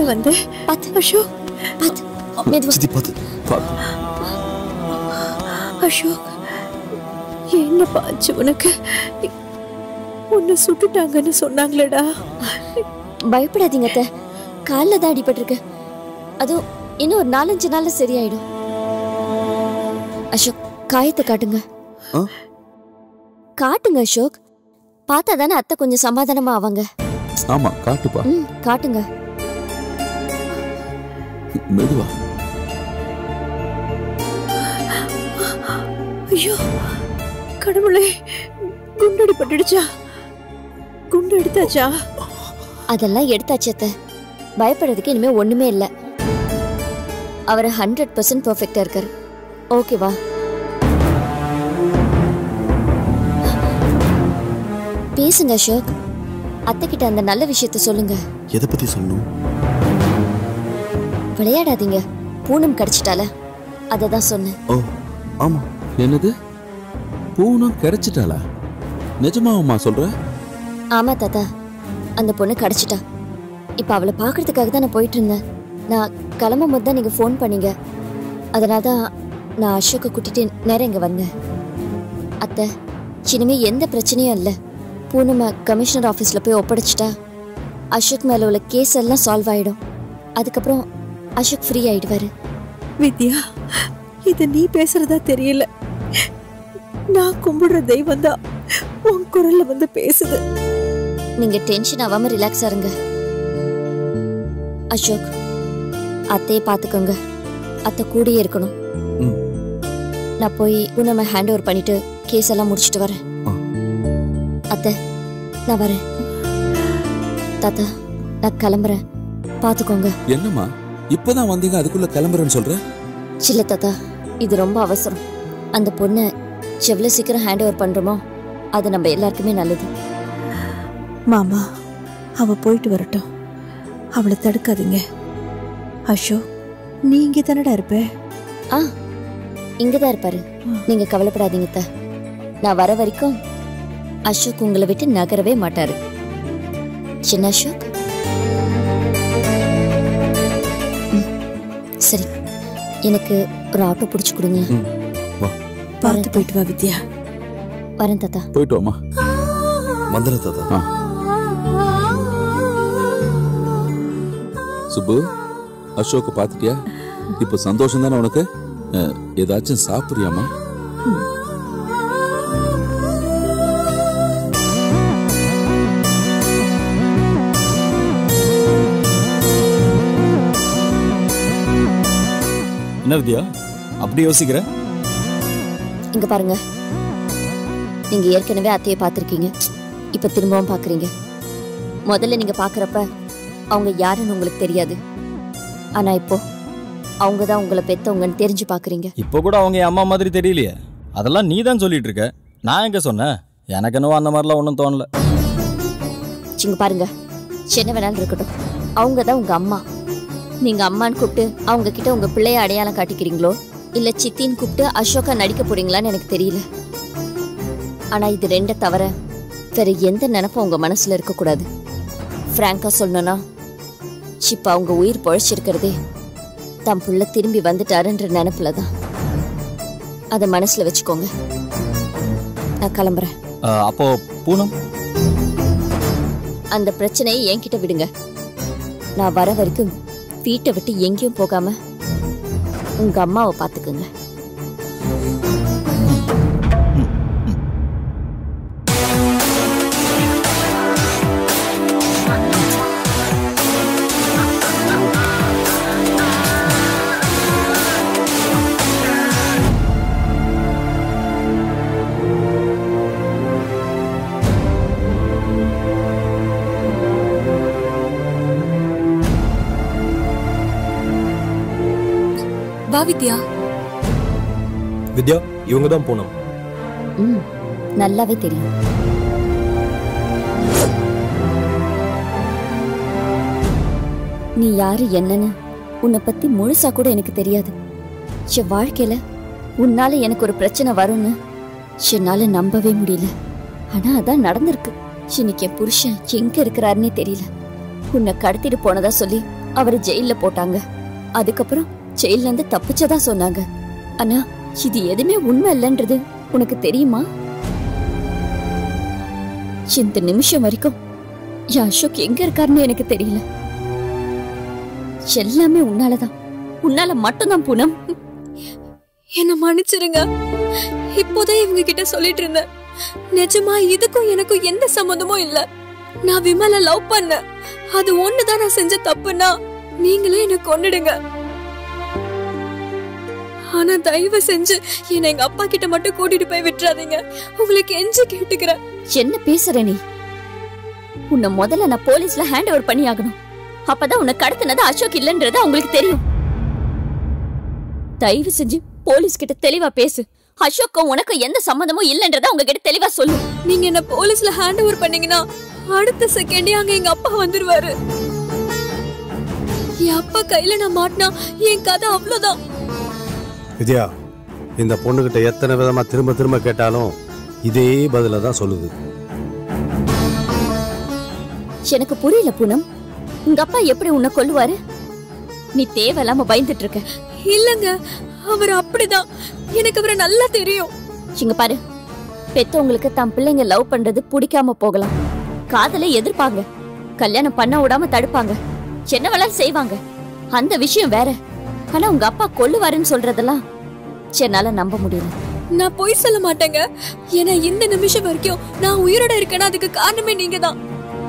வந்து பாத்து அசோக் பாத்து மெதுவா சித்தி பார்த்து பார்த்து அசோக் என்ன பாச்சு உனக்கு உன்னை சுட்டுட்டாங்கன்னு சொன்னாங்களேடா பயப்படாதீங்க அத்தை காலில் தான் அடிபட்டிருக்கு அதுவும் இன்னும் ஒரு நாலஞ்சு நாள்ல சரியாயிடும் அசோக் காயத்தை காட்டுங்க ஆ? காட்டுங்க அசோக் பார்த்தா தானே அத்தை கொஞ்சம் சமாதானமா ஆவாங்க ஆமா காட்டுப்பா ம் காட்டுங்க மெதுவா ஐயோ கடவுளே குண்டடி பட்டுடுச்சா குண்டு எடுத்தாச்சா அதெல்லாம் எடுத்தாச்சு அத்தை பயப்படுறதுக்கு இனிமே ஒண்ணுமே இல்லை அவர் ஹண்ட்ரட் பர்சன்ட் பர்ஃபெக்டா இருக்காரு ஓகேவா பேசுங்க அசோக் அத்தை கிட்ட அந்த நல்ல விஷயத்த சொல்லுங்க எதை பத்தி சொல்லணும் விளையாடாதீங்க பூனம் கடிச்சிட்டால அதை தான் சொன்னேன் ஓ ஆமா என்னது பூனம் கிடைச்சிட்டாளா நிஜமாவுமா சொல்ற ஆமா தாத்தா அந்த பொண்ணு கடிச்சிட்டா இப்ப அவளை பார்க்கறதுக்காக தான் நான் போயிட்டு இருந்தேன் நான் கிளம்பும் போது தான் நீங்க ஃபோன் பண்ணீங்க அதனால தான் நான் அசோக்கை கூட்டிட்டு நேரம் இங்க வந்தேன் அத்தை இனிமே எந்த பிரச்சனையும் இல்லை பூனம கமிஷனர் ஆஃபீஸ்ல போய் ஒப்படைச்சிட்டா அசோக் மேல உள்ள கேஸ் எல்லாம் சால்வ் ஆயிடும் அதுக்கப்புறம் அசோக் ஃப்ரீ ஆயிடுவாரு வித்யா இத நீ பேசுறதா தெரியல நான் கும்பிடுற தெய்வம் தான் உன் குரல்ல வந்து பேசுது நீங்க டென்ஷன் ஆகாம ரிலாக்ஸா இருங்க அசோக் அத்தையை பார்த்துக்கோங்க அத்தை கூடயே இருக்கணும் ம். நான் போய் பூனமை ஹேண்ட் ஓவர் பண்ணிட்டு கேஸ் எல்லாம் முடிச்சிட்டு வரேன் ஆ. அத்தை நான் வரேன் தாத்தா நான் கிளம்புறேன் பார்த்துக்கோங்க என்னம்மா இப்பதான் வந்தீங்க அதுக்குள்ள கிளம்புறேன்னு சொல்ற சில்ல தாத்தா இது ரொம்ப அவசரம் அந்த பொண்ணை எவ்வளோ சீக்கிரம் ஹேண்ட் ஓவர் பண்றோமோ அது நம்ம எல்லாருக்குமே நல்லது மாமா அவ போயிட்டு வரட்டும் அவளை தடுக்காதீங்க அசோக் நீ இங்கே தானடா இருப்ப ஆ இங்க தான் இருப்பாரு நீங்க கவலைப்படாதீங்க அத்தை. நான் வர வரைக்கும் அசோக் உங்களை விட்டு நகரவே மாட்டாரு சின்ன அசோக் ம், சரி எனக்கு ஒரு ஆட்டோ பிடிச்சி கொடுங்க ம் வா பார்த்து போயிட்டு வா வித்யா வரேன் தாத்தா போயிட்டு வாமா வந்துடு தாத்தா ஆ சுப்பு அசோக்க பாத்துட்டியா இப்போ சந்தோஷம் தானே உனக்கு அஹ், ஏதாச்சும் சாப்பிடுறியாமா என்ன வித்யா அப்படி யோசிக்கிற இங்க பாருங்க நீங்க ஏற்கனவே அத்தையை பார்த்திருக்கீங்க இப்ப திரும்பவும் பாக்குறீங்க முதல்ல நீங்க பாக்குறப்ப அவங்க யாருன்னு உங்களுக்கு தெரியாது ஆனா இப்போ அவங்க தான் உங்களை பெத்தவங்கன்னு தெரிஞ்சு பாக்குறீங்க இப்போ கூட அவங்க என் அம்மா மாதிரி தெரியலையே அதெல்லாம் நீ தான் சொல்லிட்டு இருக்க நான் எங்க சொன்னேன் எனக்கு என்னவோ அந்த மாதிரிலாம் ஒன்றும் தோணல சிங்க பாருங்க சின்ன வேணாலும் இருக்கட்டும் அவங்க தான் உங்க அம்மா நீங்க அம்மான்னு கூப்பிட்டு அவங்க கிட்ட உங்க பிள்ளைய அடையாளம் காட்டிக்கிறீங்களோ இல்ல சித்தின்னு கூப்பிட்டு அசோகா நடிக்க போறீங்களான்னு எனக்கு தெரியல ஆனா இது ரெண்ட தவிர வேற எந்த நினைப்பும் உங்க மனசுல இருக்கக்கூடாது ஃப்ராங்கா சொல்லணும்னா இப்ப அவங்க உயிர் பொழைச்சிருக்கிறதே தன் புள்ள திரும்பி வந்துட்டாருன்ற நினைப்புல தான் அதை மனசுல வச்சுக்கோங்க நான் கிளம்புறேன் அஹ், அப்போ பூனம் அந்த பிரச்சனையை என்கிட்ட விடுங்க நான் வர வரைக்கும் வீட்டை விட்டு எங்கேயும் போகாம உங்க அம்மாவை பாத்துக்குங்க வா வித்யா வித்யா இவங்க தான் பூனம் ம் நல்லாவே தெரியும் நீ யாரு என்னன்னு உன்னை பத்தி முழுசா கூட எனக்கு தெரியாது என் வாழ்க்கையில உன்னால எனக்கு ஒரு பிரச்சனை வரும்னு என்னால நம்பவே முடியல ஆனா அதான் நடந்திருக்கு இன்னைக்கு என் புருஷன் எங்க இருக்கிறாருன்னே தெரியல உன்னை கடத்திட்டு போனதா சொல்லி அவரை ஜெயில்ல போட்டாங்க அதுக்கப்புறம் ஜெயில்ல இருந்து தப்பிச்சதா சொன்னாங்க ஆனா இது எதுவுமே உண்மை இல்லைன்றது உனக்கு தெரியுமா இந்த நிமிஷம் வரைக்கும் என் அசோக் எங்க இருக்காருன்னு எனக்கு தெரியல எல்லாமே உன்னாலதான் உன்னால மட்டும்தான் பூனம் என்ன மன்னிச்சிருங்க இப்போதான் இவங்க கிட்ட சொல்லிட்டு இருந்தேன் நிஜமா இதுக்கும் எனக்கும் எந்த சம்மந்தமும் இல்ல நான் விமலை லவ் பண்ணேன் அது ஒண்ணுதான் நான் செஞ்ச தப்புன்னா நீங்களே என்ன கொன்னுடுங்க ஆனா தயவு செஞ்சு என்னை எங்க அப்பா கிட்ட மட்டும் கூட்டிட்டு போய் விட்டுறாதீங்க உங்களுக்கு எஞ்சி கேட்டுக்கிறேன் என்ன பேசுற நீ உன்னை முதல்ல நான் போலீஸ்ல ஹேண்ட் ஓவர் பண்ணி ஆகணும் அப்பதான் உன்னை கடத்தினது அசோக் இல்லன்றது அவங்களுக்கு தெரியும் தயவு செஞ்சு போலீஸ் கிட்ட தெளிவா பேசு அசோக்கும் உனக்கும் எந்த சம்மந்தமும் இல்லன்றத அவங்க கிட்ட தெளிவா சொல்லு நீங்க என்ன போலீஸ்ல ஹேண்ட் ஓவர் பண்ணீங்கன்னா அடுத்த செகண்டே அங்க எங்க அப்பா வந்துருவாரு என் அப்பா கையில நான் மாட்டினா என் கதை அவ்வளவுதான் வித்யா இந்த பொண்ணுகிட்ட எத்தனை விதமா திரும்ப திரும்ப கேட்டாலும் இதே பதில தான் சொல்லுது எனக்கு புரியல பூனம் உங்க அப்பா எப்படி உன்னை கொல்லுவாரு நீ தேவையில்லாம பயந்துட்டு இருக்க இல்லங்க அவர் அப்படிதான் எனக்கு அவரை நல்லா தெரியும் இங்க பாரு பெத்தவங்களுக்கு தம் பிள்ளைங்க லவ் பண்றது பிடிக்காம போகலாம் காதலை எதிர்ப்பாங்க கல்யாணம் பண்ண விடாம தடுப்பாங்க என்ன வேணாலும் செய்வாங்க அந்த விஷயம் வேற ஆனா உங்க அப்பா கொல்லுவாருன்னு சொல்றதெல்லாம் என்னால நம்ப முடியல நான் பொய் சொல்ல மாட்டேங்க ஏன்னா இந்த நிமிஷம் வரைக்கும் நான் உயிரோட இருக்கேன்னா அதுக்கு காரணமே நீங்க தான்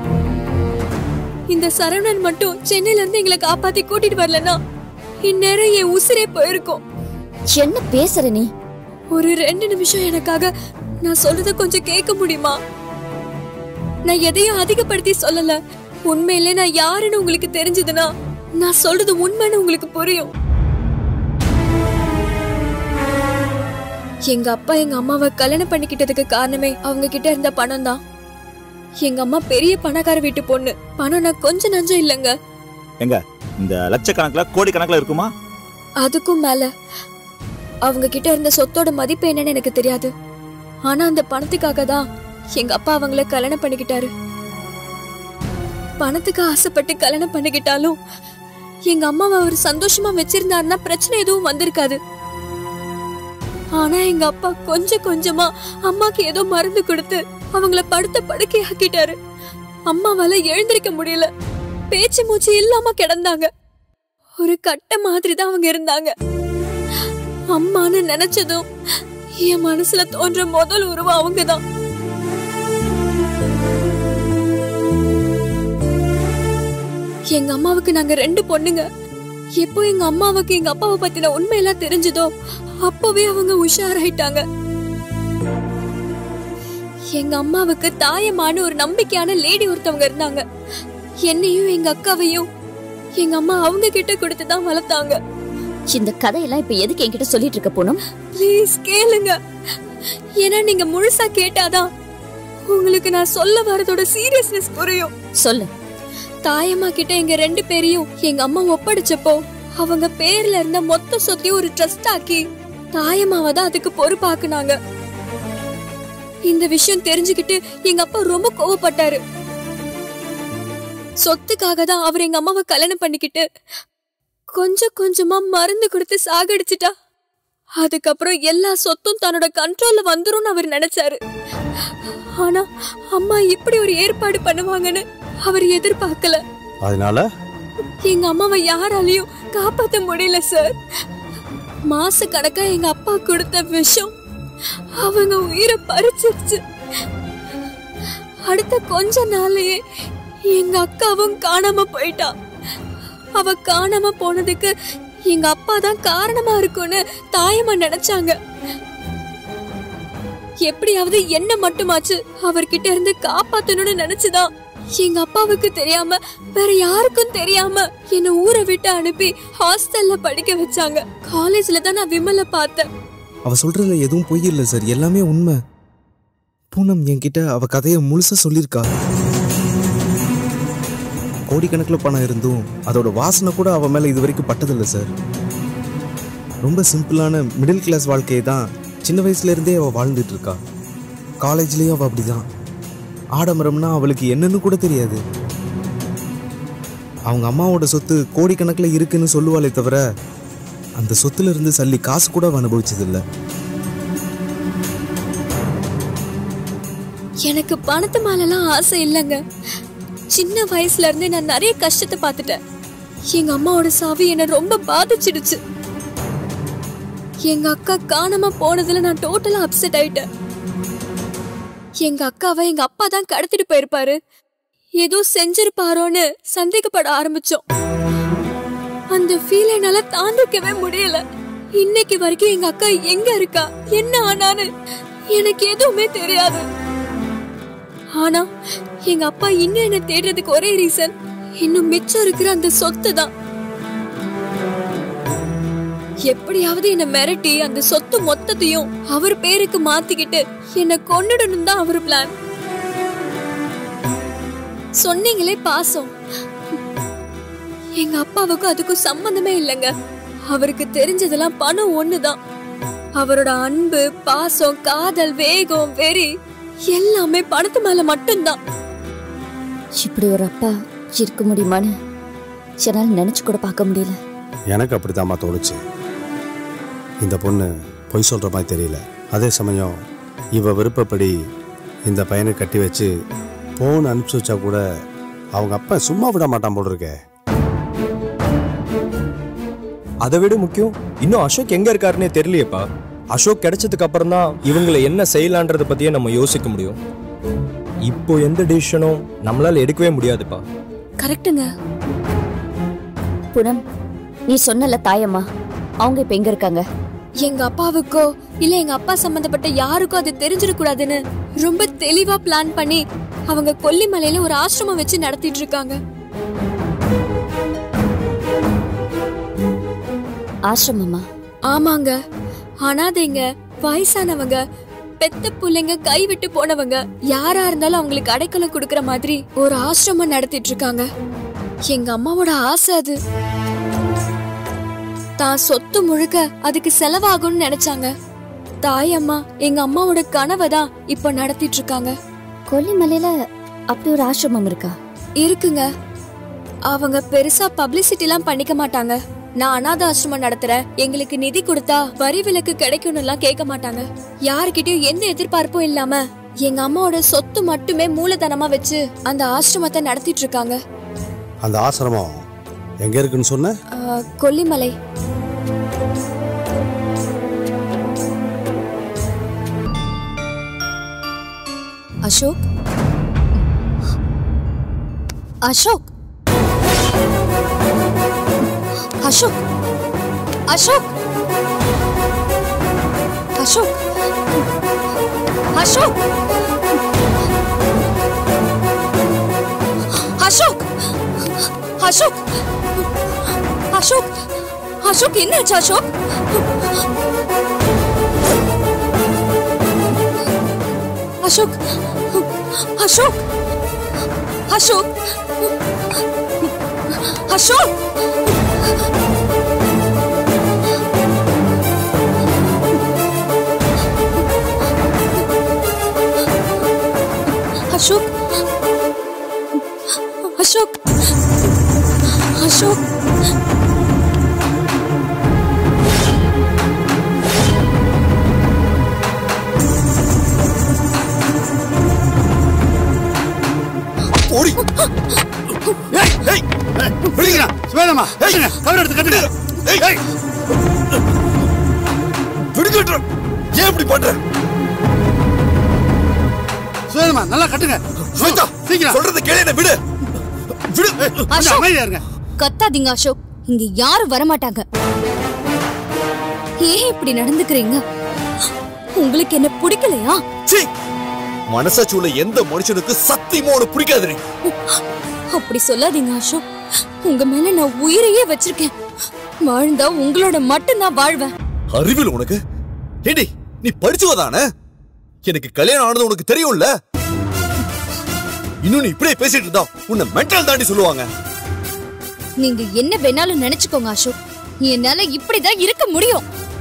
இந்த சரவணன் மட்டும் சென்னையில இருந்து எங்களை காப்பாத்தி கூட்டிட்டு வரலன்னா இந்நேரம் என் உசிரே போயிருக்கும் என்ன பேசுற நீ ஒரு ரெண்டு நிமிஷம் எனக்காக நான் சொல்றத கொஞ்சம் கேட்க முடியுமா நான் எதையும் அதிகப்படுத்தி சொல்லல உண்மையிலே நான் யாருன்னு உங்களுக்கு தெரிஞ்சதுன்னா நான் சொல்றது உண்மைன்னு உங்களுக்கு புரியும் எங்க அப்பா எங்க அம்மாவை கல்யாணம் பண்ணிக்கிட்டதுக்கு காரணமே அவங்க கிட்ட இருந்த பணம் தான் எங்க அம்மா பெரிய பணக்கார வீட்டு பொண்ணு பணம் நான் கொஞ்சம் நஞ்சம் இல்லைங்க எங்க இந்த லட்சக்கணக்குல கோடிக்கணக்குல இருக்குமா அதுக்கும் மேல அவங்க கிட்ட இருந்த சொத்தோட மதிப்பு என்னன்னு எனக்கு தெரியாது ஆனா அந்த பணத்துக்காக தான் எங்க அப்பா அவங்கள கல்யாணம் பண்ணிக்கிட்டாரு பணத்துக்கு ஆசைப்பட்டு கல்யாணம் பண்ணிக்கிட்டாலும் எங்க அம்மாவை அவர் சந்தோஷமா வச்சிருந்தாருன்னா பிரச்சனை எதுவும் வந்திருக்காது ஆனா எங்க அப்பா கொஞ்சம் கொஞ்சமா அம்மாக்கு ஏதோ மருந்து கொடுத்து அவங்கள படுத்த படுக்கை ஆக்கிட்டாரு அம்மாவால எழுந்திருக்க முடியல பேச்சு மூச்சு இல்லாம கிடந்தாங்க ஒரு கட்ட மாதிரி தான் அவங்க இருந்தாங்க அம்மான்னு நினைச்சதும் என் மனசுல தோன்ற முதல் உருவம் அவங்கதான் எங்க அம்மாவுக்கு நாங்க ரெண்டு பொண்ணுங்க எப்போ எங்க அம்மாவுக்கு எங்க அப்பாவை பத்தின உண்மையெல்லாம் தெரிஞ்சதோ அப்பவே அவங்க உஷாராயிட்டாங்க எங்க அம்மாவுக்கு தாயமான ஒரு நம்பிக்கையான லேடி ஒருத்தவங்க இருந்தாங்க என்னையும் எங்க அக்காவையும் எங்க அம்மா அவங்க கிட்ட கொடுத்து தான் வளர்த்தாங்க இந்த கதையெல்லாம் இப்ப எதுக்கு என்கிட்ட சொல்லிட்டு இருக்க பூனம் ப்ளீஸ் கேளுங்க ஏன்னா நீங்க முழுசா கேட்டாதான் உங்களுக்கு நான் சொல்ல வரதோட சீரியஸ்னஸ் புரியும் சொல்லு தாயம்மா கிட்ட எங்க ரெண்டு பேரையும் எங்க அம்மா ஒப்படைச்சப்போ அவங்க பேர்ல இருந்த மொத்த சொத்தையும் ஒரு ட்ரஸ்ட் ஆக்கி தாயம்மாவை தான் அதுக்கு பொறுப்பாக்குனாங்க இந்த விஷயம் தெரிஞ்சுக்கிட்டு எங்க அப்பா ரொம்ப கோவப்பட்டாரு சொத்துக்காக தான் அவர் எங்க அம்மாவை கல்யாணம் பண்ணிக்கிட்டு கொஞ்சம் கொஞ்சமா மருந்து கொடுத்து சாகடிச்சிட்டா அதுக்கப்புறம் எல்லா சொத்தும் தன்னோட கண்ட்ரோல்ல வந்துரும்னு அவர் நினைச்சாரு ஆனா அம்மா இப்படி ஒரு ஏற்பாடு பண்ணுவாங்கன்னு அவர் எதிர்பார்க்கல அதனால எங்க அம்மாவை யாராலையும் காப்பாத்த முடியல சார் மாச கணக்கா எங்க அப்பா கொடுத்த விஷம் அவங்க உயிரை பறிச்சிருச்சு அடுத்த கொஞ்ச நாள்லயே எங்க அக்காவும் காணாம போயிட்டா அவ காணாம போனதுக்கு எங்க அப்பா தான் காரணமா இருக்கும்னு தாயம்மா நினைச்சாங்க எப்படியாவது என்ன மட்டுமாச்சு அவர்கிட்ட இருந்து காப்பாத்தணும்னு நினைச்சுதான் எங்க அப்பாவுக்கு தெரியாம வேற யாருக்கும் தெரியாம என்ன ஊரை விட்டு அனுப்பி ஹாஸ்டல்ல படிக்க வச்சாங்க காலேஜ்ல தான் நான் விமலை பார்த்தேன் அவ சொல்றதுல எதுவும் பொய் இல்லை சார் எல்லாமே உண்மை பூனம் என்கிட்ட அவ கதையை முழுசா சொல்லியிருக்கா கோடிக்கணக்கில் பணம் இருந்தும் அதோட வாசனை கூட அவ மேல இது வரைக்கும் பட்டதில்லை சார் ரொம்ப சிம்பிளான மிடில் கிளாஸ் வாழ்க்கையை தான் சின்ன வயசுல இருந்தே அவ வாழ்ந்துட்டு இருக்கா காலேஜ்லயும் அவ அப்படிதான் ஆடம்பரம்னா அவளுக்கு என்னன்னு கூட தெரியாது அவங்க அம்மாவோட சொத்து கோடிக்கணக்கில் இருக்குன்னு சொல்லுவாளே தவிர அந்த சொத்துல இருந்து சல்லி காசு கூட அவ அனுபவிச்சதில்லை எனக்கு பணத்து மேலலாம் ஆசை இல்லைங்க சின்ன வயசுல இருந்தே நான் நிறைய கஷ்டத்தை பார்த்துட்டேன் எங்க அம்மாவோட சாவி என்னை ரொம்ப பாதிச்சிடுச்சு எங்க அக்கா காணாம போனதுல நான் டோட்டலா அப்செட் ஆயிட்டேன் எங்க அக்காவை எங்க அப்பா தான் கடத்திட்டு போயிருப்பாரு ஏதோ செஞ்சிருப்பாரோன்னு சந்தேகப்பட ஆரம்பிச்சோம் அந்த ஃபீல் என்னால தாண்டிக்கவே முடியல இன்னைக்கு வரைக்கும் எங்க அக்கா எங்க இருக்கா என்ன ஆனான்னு எனக்கு எதுவுமே தெரியாது ஆனா எங்க அப்பா இன்னும் என்ன தேடுறதுக்கு ஒரே ரீசன் இன்னும் மிச்சம் இருக்கிற அந்த சொத்து தான் எப்படியாவது என்ன மிரட்டி அந்த சொத்து மொத்தத்தையும் அவர் பேருக்கு மாத்திக்கிட்டு என்ன கொன்னுடணும் தான் அவர் பிளான் சொன்னீங்களே பாசம் எங்க அப்பாவுக்கும் அதுக்கும் சம்பந்தமே இல்லைங்க அவருக்கு தெரிஞ்சதெல்லாம் பணம் ஒண்ணுதான் அவரோட அன்பு பாசம் காதல் வேகம் வெறி எல்லாமே பணத்து மேல மட்டும்தான் இப்படி ஒரு அப்பா இருக்க முடியுமான்னு என்னால் நினைச்சு கூட பார்க்க முடியல எனக்கு அப்படித்தாம்மா தோணுச்சு இந்த பொண்ணு பொய் சொல்கிற மாதிரி தெரியல அதே சமயம் இவ விருப்பப்படி இந்த பையனை கட்டி வச்சு போன் அனுப்பிச்சு வச்சா கூட அவங்க அப்பா சும்மா விட மாட்டான் போல இருக்கே அதை விட முக்கியம் இன்னும் அசோக் எங்க இருக்காருன்னே தெரியலையேப்பா அசோக் கிடைச்சதுக்கு அப்புறம் தான் இவங்களை என்ன செய்யலான்றத பத்தியே நம்ம யோசிக்க முடியும் இப்போ எந்த டிசிஷனும் நம்மளால எடுக்கவே முடியாதுப்பா கரெக்டுங்க புனம் நீ சொன்னல தாயம்மா அவங்க இப்ப எங்க இருக்காங்க எங்க அப்பாவுக்கோ இல்ல எங்க அப்பா சம்பந்தப்பட்ட யாருக்கோ அது தெரிஞ்சிடக்கூடாதுன்னு ரொம்ப தெளிவா பிளான் பண்ணி அவங்க கொல்லிமலையில ஒரு ஆசிரமம் வச்சு நடத்திட்டு இருக்காங்க ஆசிரமமா ஆமாங்க அனாதைங்க வயசானவங்க பெத்த புள்ளைங்க கைவிட்டு போனவங்க யாரா இருந்தாலும் அவங்களுக்கு அடைக்கலம் கொடுக்கற மாதிரி ஒரு ஆசிரமம் நடத்திட்டு இருக்காங்க எங்க அம்மாவோட ஆசை அது தான் சொத்து முழுக்க அதுக்கு செலவாகும்னு நினைச்சாங்க தாய் அம்மா எங்க அம்மாவோட கனவை தான் இப்ப நடத்திட்டு இருக்காங்க கொல்லிமலையில அப்படி ஒரு ஆசிரமம் இருக்கா இருக்குங்க அவங்க பெருசா பப்ளிசிட்டி எல்லாம் பண்ணிக்க மாட்டாங்க நான் அனாத ஆசிரமம் நடத்துறேன் எங்களுக்கு நிதி கொடுத்தா வரி விலக்கு கிடைக்கும்னு எல்லாம் கேட்க மாட்டாங்க யாருக்கிட்டயும் எந்த எதிர்பார்ப்பும் இல்லாம எங்க அம்மாவோட சொத்து மட்டுமே மூலதனமா வச்சு அந்த ஆசிரமத்தை நடத்திட்டு இருக்காங்க அந்த ஆசிரமம் எங்கே இருக்குன்னு சொன்ன ஆ, கொல்லிமலை அசோக் அசோக் அசோக் அசோக் அசோக் அசோக் அசோக் அசோக் அசோக் அசோக் என்னாச்சு அசோக் அசோக் அசோக் அசோக் அசோக் அசோக் அசோக் அசோக் ஓடி ஏய் ஏய் பிடிக்கிறா சுவேதம்மா கட்டுங்க கவர் எடுத்து கட்டுங்க ஏய் ஏய் பிடிக்கட்டும் ஏன் இப்படி பண்ற சுவேதம்மா நல்லா கட்டுங்க ஸ்வேதா சீக்கிரம் சொல்றது கேளு என்ன விடு விடு கொஞ்சம் அசோக். அமைதியா இருங்க கத்தாதீங்க அசோக் இங்க யாரும் வரமாட்டாங்க ஏன் இப்படி நடந்துக்கிறீங்க உங்களுக்கு என்ன பிடிக்கலையா சீ மனசாட்சி உள்ள எந்த மனுஷனுக்கு சத்தியமா உனக்கு பிடிக்காது அப்படி சொல்லாதீங்க அசோக் உங்க மேல நான் உயிரையே வச்சிருக்கேன் வாழ்ந்தா உங்களோட மட்டும்தான் வாழ்வேன் அறிவில் உனக்கு ஏடி நீ படிச்சுவதானே எனக்கு கல்யாணம் ஆனது உனக்கு தெரியும்ல இன்னும் நீ இப்படியே பேசிட்டு இருந்தா உன்னை மென்டல் தாண்டி சொல்லுவாங்க நீங்க என்ன வேணாலும் நினைச்சுக்கோங்க அசோக் என்னால இப்படிதான் இருக்க முடியும்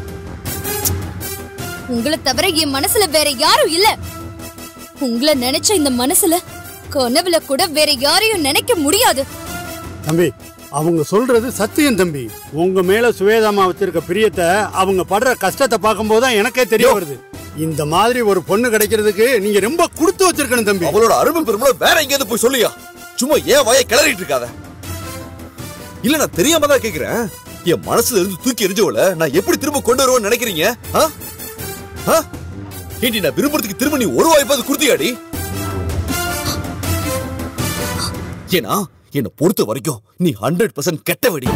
உங்களை தவிர என் மனசுல வேற யாரும் இல்ல உங்களை நினைச்ச இந்த மனசுல கனவுல கூட வேற யாரையும் நினைக்க முடியாது தம்பி அவங்க சொல்றது சத்தியம் தம்பி உங்க மேல சுவேதாமா வச்சிருக்க பிரியத்தை அவங்க படுற கஷ்டத்தை பார்க்கும்போது தான் எனக்கே தெரிய வருது இந்த மாதிரி ஒரு பொண்ணு கிடைக்கிறதுக்கு நீங்க ரொம்ப கொடுத்து வச்சிருக்கணும் தம்பி அவளோட அருமை பெருமள வேற எங்கேயாவது போய் சொல்லியா சும்மா ஏன் வாயை கிளறிட்டு இருக்காத இல்ல நான் தெரியாம தான் கேக்குறேன் என் மனசுல இருந்து தூக்கி எரிஞ்சவள நான் எப்படி திரும்ப கொண்டு வருவேன்னு நினைக்கிறீங்க ஆ? ஆ? ஏண்டி நான் விரும்புறதுக்கு திரும்ப நீ ஒரு வாய்ப்பாவது குடுத்தியாடி ஏன்னா என்னை பொறுத்த வரைக்கும் நீ ஹண்ட்ரட் பர்சன்ட் கெட்டவடி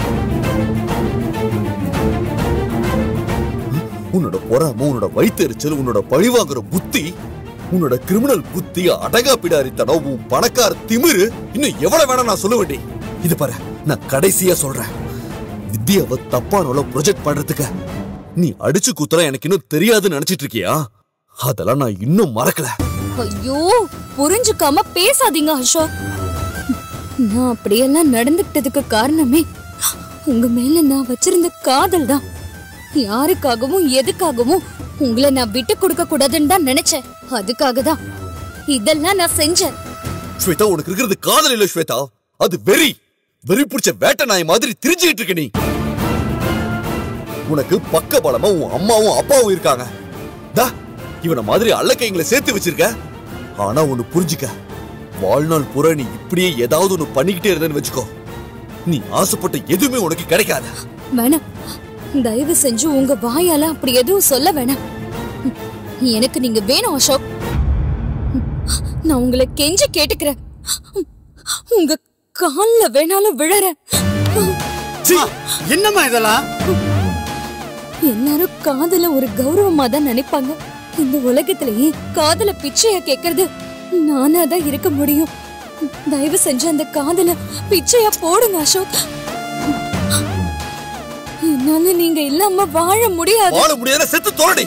உன்னோட பொறாம உன்னோட வயித்தெரிச்சல் உன்னோட பழிவாங்குற புத்தி உன்னோட கிரிமினல் புத்தி அடங்கா பிடாரித்தனம் உன் பணக்கார திமிரு இன்னும் எவ்வளவு வேணா நான் சொல்ல வேண்டி இது பாரு நான் கடைசியா சொல்றேன் வித்யாவை தப்பானவள ப்ரொஜெக்ட் பண்றதுக்கு நீ அடிச்சு குத்துற எனக்கு இன்னும் தெரியாதுன்னு நினைச்சிட்டு இருக்கியா அதெல்லாம் நான் இன்னும் மறக்கல ஐயோ புரிஞ்சுக்காம பேசாதீங்க அசோக் நான் அப்படியெல்லாம் நடந்துக்கிட்டதுக்கு காரணமே உங்க மேல நான் வச்சிருந்த காதல் தான் யாருக்காகவும் எதுக்காகவும் உங்களை நான் விட்டு கொடுக்க கூடாதுன்னு தான் நினைச்சேன் அதுக்காக தான் இதெல்லாம் நான் செஞ்சேன் ஸ்வேதா உனக்கு இருக்கிறது காதல் இல்ல ஸ்வேதா அது வெறி வெறி பிடிச்ச வேட்டை நாய் மாதிரி திரிஞ்சுக்கிட்டு இருக்க நீ உனக்கு பக்க பலமா உன் அம்மாவும் அப்பாவும் இருக்காங்க தா இவனை மாதிரி அல்லக்கைங்களை சேர்த்து வச்சிருக்க ஆனா ஒண்ணு புரிஞ்சுக்க வாழ்நாள் பூரா நீ இப்படியே ஏதாவது ஒண்ணு பண்ணிக்கிட்டே இருந்தேன்னு வச்சுக்கோ நீ ஆசைப்பட்ட எதுவுமே உனக்கு கிடைக்காது வேணாம் தயவு செஞ்சு உங்க வாயால அப்படி எதுவும் சொல்ல வேணாம் எனக்கு நீங்க வேணும் அசோக் நான் உங்களை கெஞ்சி கேட்டுக்கிறேன் உங்க கால்ல வேணாலும் விழறேன் என்னம்மா இதெல்லாம் எல்லாரும் காதல ஒரு கௌரவமா தான் நினைப்பாங்க இந்த உலகத்திலேயே காதல பிச்சையா கேக்குறது நானா தான் இருக்க முடியும் தயவு செஞ்சு அந்த காதல பிச்சையா போடுங்க அசோக் என்னால நீங்க இல்லாம வாழ முடியாது வாழ முடியாத செத்து தோரடி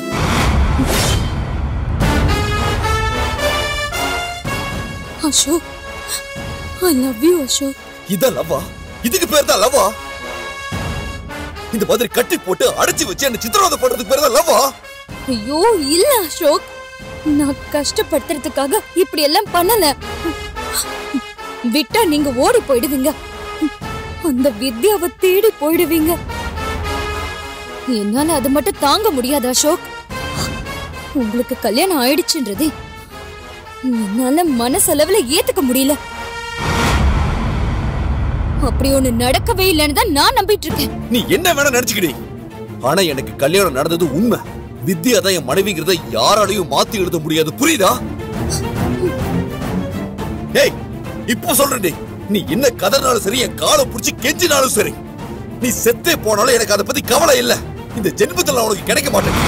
Ashok I love you Ashok இதான் லவ்வா இதுக்கு பேர் தான் லவ்வா இந்த மாதிரி கட்டி போட்டு அடைச்சு வச்சு என்ன சித்திரவதை பண்றதுக்கு பேர் தான் லவ்வா ஐயோ இல்ல அசோக் நான் கஷ்டப்படுத்துறதுக்காக இப்படி எல்லாம் பண்ணல விட்டா நீங்க ஓடி போயிடுவீங்க அந்த வித்யாவை தேடி போயிடுவீங்க என்னால அது மட்டும் தாங்க முடியாது அசோக் உங்களுக்கு கல்யாணம் ஆயிடுச்சுன்றதே என்னால மனசளவுல ஏத்துக்க முடியல அப்படி ஒண்ணு நடக்கவே இல்லைன்னு தான் நான் நம்பிட்டு இருக்கேன் நீ என்ன வேணா நினைச்சுக்கிடி ஆனா எனக்கு கல்யாணம் நடந்தது உண்மை வித்யா தான் என் மனைவிங்கிறத யாராலையும் மாத்தி எழுத முடியாது புரியுதா ஏய் இப்போ சொல்றேன்டி நீ என்ன கதறினாலும் சரி என் காலை புடிச்சு கெஞ்சினாலும் சரி நீ செத்தே போனாலும் எனக்கு அதை பத்தி கவலை இல்ல இந்த ஜென்மத்துல நான் உனக்கு கிடைக்க மாட்டேன்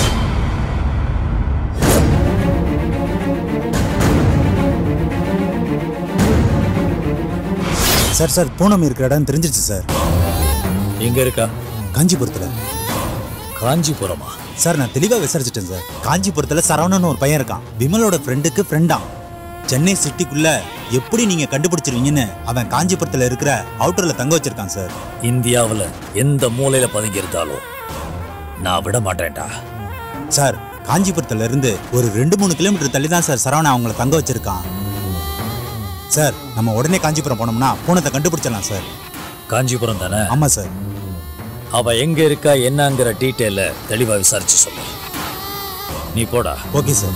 சார் சார் பூனம் இருக்கிற இடம் தெரிஞ்சிருச்சு சார் எங்க இருக்கா காஞ்சிபுரத்துல காஞ்சிபுரமா சார் நான் தெளிவா விசாரிச்சிட்டேன் சார் காஞ்சிபுரத்துல சரவணன் ஒரு பையன் இருக்கான் விமலோட ஃப்ரெண்டுக்கு ஃப்ரெண்டாம் சென்னை சிட்டிக்குள்ள எப்படி நீங்க கண்டுபிடிச்சிருவீங்கன்னு அவன் காஞ்சிபுரத்துல இருக்கிற அவுட்டர்ல தங்க வச்சிருக்கான் சார் இந்தியாவுல எந்த மூலையில பதுங்கி இருந்தாலும் நான் விட மாட்டேன்டா சார் காஞ்சிபுரத்துல இருந்து ஒரு ரெண்டு மூணு கிலோமீட்டர் தள்ளி தான் சார் சரவணன் அவங்கள தங்க வச்சிருக்கான் சார் நம்ம உடனே காஞ்சிபுரம் போனோம்னா பூனத்தை கண்டுபிடிச்சிடலாம் சார் காஞ்சிபுரம் தானே ஆமா சார் அவ எங்க இருக்கா என்னங்கிற டீட்டெயில தெளிவா விசாரிச்சு சொல்லு நீ போடா okay sir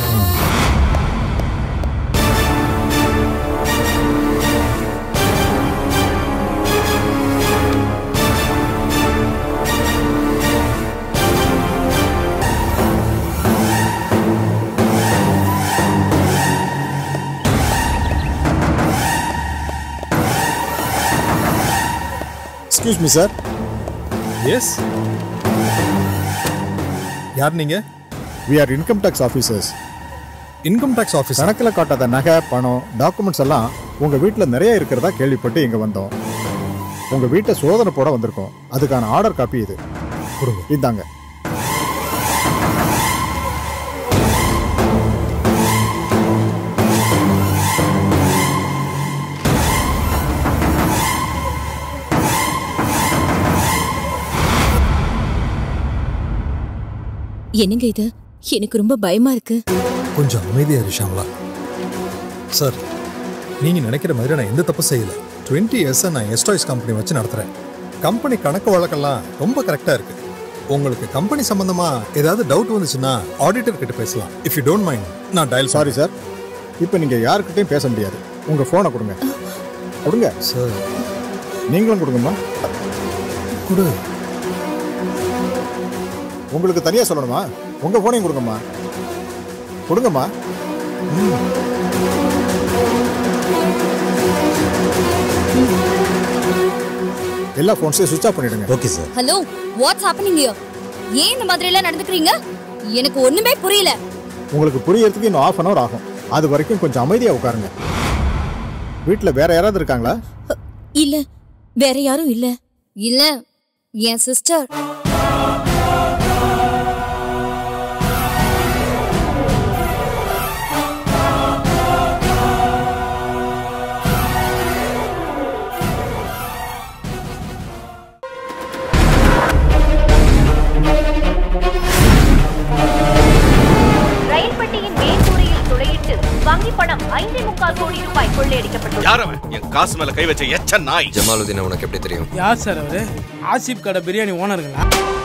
excuse me sir yes யார் நீங்க we are income tax officers income tax office கணக்கில் காட்டாத நகை பணம் டாக்குமெண்ட்ஸ் எல்லாம் உங்க வீட்டில் நிறைய இருக்கிறதா கேள்விப்பட்டு இங்க வந்தோம் உங்க வீட்டை சோதனை போட வந்திருக்கோம் அதுக்கான ஆர்டர் காப்பி இது கொடுங்க இந்தாங்க என்னங்க இது எனக்கு ரொம்ப பயமா இருக்கு கொஞ்சம் அமைதியா இரு ஷாம்லா சார் நீங்க நினைக்கிற மாதிரி நான் எந்த தப்பு செய்யல டுவெண்ட்டி இயர்ஸாக நான் எஸ்டாய்ஸ் கம்பெனி வச்சு நடத்துகிறேன் கம்பெனி கணக்கு வழக்கெல்லாம் ரொம்ப கரெக்டாக இருக்கு உங்களுக்கு கம்பெனி சம்பந்தமா ஏதாவது டவுட் வந்துச்சுன்னா ஆடிட்டர் கிட்ட பேசலாம் இஃப் யூ டோன்ட் மைண்ட் நான் டயல் சாரி சார் இப்போ நீங்கள் யாருக்கிட்டையும் பேச முடியாது உங்கள் ஃபோனை கொடுங்க கொடுங்க சார் நீங்களும் கொடுங்கம்மா கொடு உங்களுக்கு தனியாக சொல்லணுமா உங்கள் ஃபோனையும் கொடுங்கம்மா கொடுங்கம்மா எல்லா ஃபோன்ஸையும் சுவிட்ச் ஆஃப் பண்ணிடுங்க okay sir hello what's happening here ஏன் இந்த மாதிரி எல்லாம் நடந்துக்கிறீங்க எனக்கு ஒண்ணுமே புரியல உங்களுக்கு புரியறதுக்கு இன்னும் ஆஃப் அன் ஹவர் ஆகும் அது வரைக்கும் கொஞ்சம் அமைதியாக உட்காருங்க வீட்டில் வேற யாராவது இருக்காங்களா இல்ல வேற யாரும் இல்ல இல்ல என் சிஸ்டர் ரயில் பெட்டியின் மேற்கூரையில் துளையிட்டு வங்கி பணம் ஐந்தே முக்கால் கோடி ரூபாய் கொள்ளையடிக்கப்பட்டுள்ளது யார் அவன் என் காசு மேல கை வச்ச எச்ச நாய் ஜமாலுதீன் உனக்கு எப்படி தெரியும் யார் சார் அவரு ஆசிப் கடை பிரியாணி ஓனருங்களா